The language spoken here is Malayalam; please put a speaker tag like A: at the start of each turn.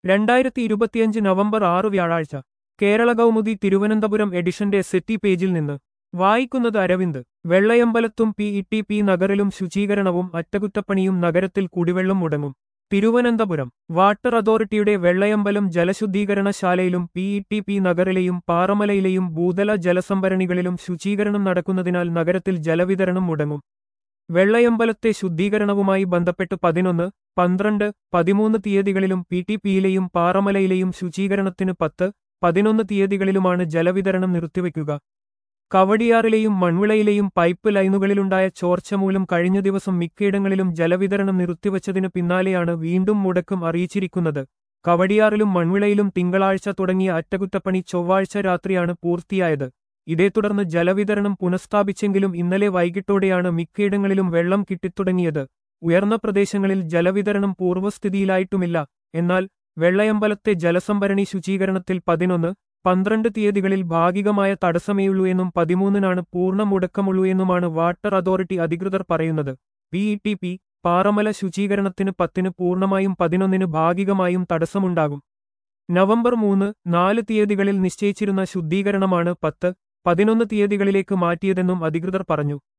A: രണ്ടായിരത്തി ഇരുപത്തിയഞ്ച് നവംബർ ആറ് വ്യാഴാഴ്ച കേരള കൗമുദി തിരുവനന്തപുരം എഡിഷന്റെ സെറ്റി പേജിൽ നിന്ന് വായിക്കുന്നത് അരവിന്ദ് വെള്ളയമ്പലത്തും പി ഇ ടി പി നഗറിലും ശുചീകരണവും അറ്റകുറ്റപ്പണിയും നഗരത്തിൽ കുടിവെള്ളം മുടങ്ങും തിരുവനന്തപുരം വാട്ടർ അതോറിറ്റിയുടെ വെള്ളയമ്പലം ജലശുദ്ധീകരണശാലയിലും പി ഇ ടി പി നഗറിലെയും പാറമലയിലെയും ഭൂതല ജലസംഭരണികളിലും ശുചീകരണം നടക്കുന്നതിനാൽ നഗരത്തിൽ ജലവിതരണം മുടങ്ങും വെള്ളയമ്പലത്തെ ശുദ്ധീകരണവുമായി ബന്ധപ്പെട്ട് പതിനൊന്ന് പന്ത്രണ്ട് പതിമൂന്ന് തീയതികളിലും പി ടി പിയിലെയും പാറമലയിലെയും ശുചീകരണത്തിന് പത്ത് പതിനൊന്ന് തീയതികളിലുമാണ് ജലവിതരണം നിർത്തിവെക്കുക കവടിയാറിലെയും മൺവിളയിലെയും പൈപ്പ് ലൈനുകളിലുണ്ടായ ചോർച്ച മൂലം കഴിഞ്ഞ ദിവസം മിക്കയിടങ്ങളിലും ജലവിതരണം നിർത്തിവച്ചതിനു പിന്നാലെയാണ് വീണ്ടും മുടക്കം അറിയിച്ചിരിക്കുന്നത് കവടിയാറിലും മൺവിളയിലും തിങ്കളാഴ്ച തുടങ്ങിയ അറ്റകുറ്റപ്പണി ചൊവ്വാഴ്ച രാത്രിയാണ് പൂർത്തിയായത് ഇതേ തുടർന്ന് ജലവിതരണം പുനഃസ്ഥാപിച്ചെങ്കിലും ഇന്നലെ വൈകിട്ടോടെയാണ് മിക്കയിടങ്ങളിലും വെള്ളം കിട്ടിത്തുടങ്ങിയത് ഉയർന്ന പ്രദേശങ്ങളിൽ ജലവിതരണം പൂർവ്വസ്ഥിതിയിലായിട്ടുമില്ല എന്നാൽ വെള്ളയമ്പലത്തെ ജലസംഭരണി ശുചീകരണത്തിൽ പതിനൊന്ന് പന്ത്രണ്ട് തീയതികളിൽ ഭാഗികമായ തടസ്സമേയുള്ളൂ എന്നും പതിമൂന്നിനാണ് പൂർണ്ണ മുടക്കമുള്ളൂ എന്നുമാണ് വാട്ടർ അതോറിറ്റി അധികൃതർ പറയുന്നത് P E T P Paramala ശുചീകരണത്തിന് പത്തിന് പൂർണ്ണമായും പതിനൊന്നിന് ഭാഗികമായും തടസ്സമുണ്ടാകും നവംബർ മൂന്ന് നാല് തീയതികളിൽ നിശ്ചയിച്ചിരുന്ന ശുദ്ധീകരണമാണ് പത്ത് പതിനൊന്ന് തീയതികളിലേക്ക് മാറ്റിയതെന്നും അധികൃതർ പറഞ്ഞു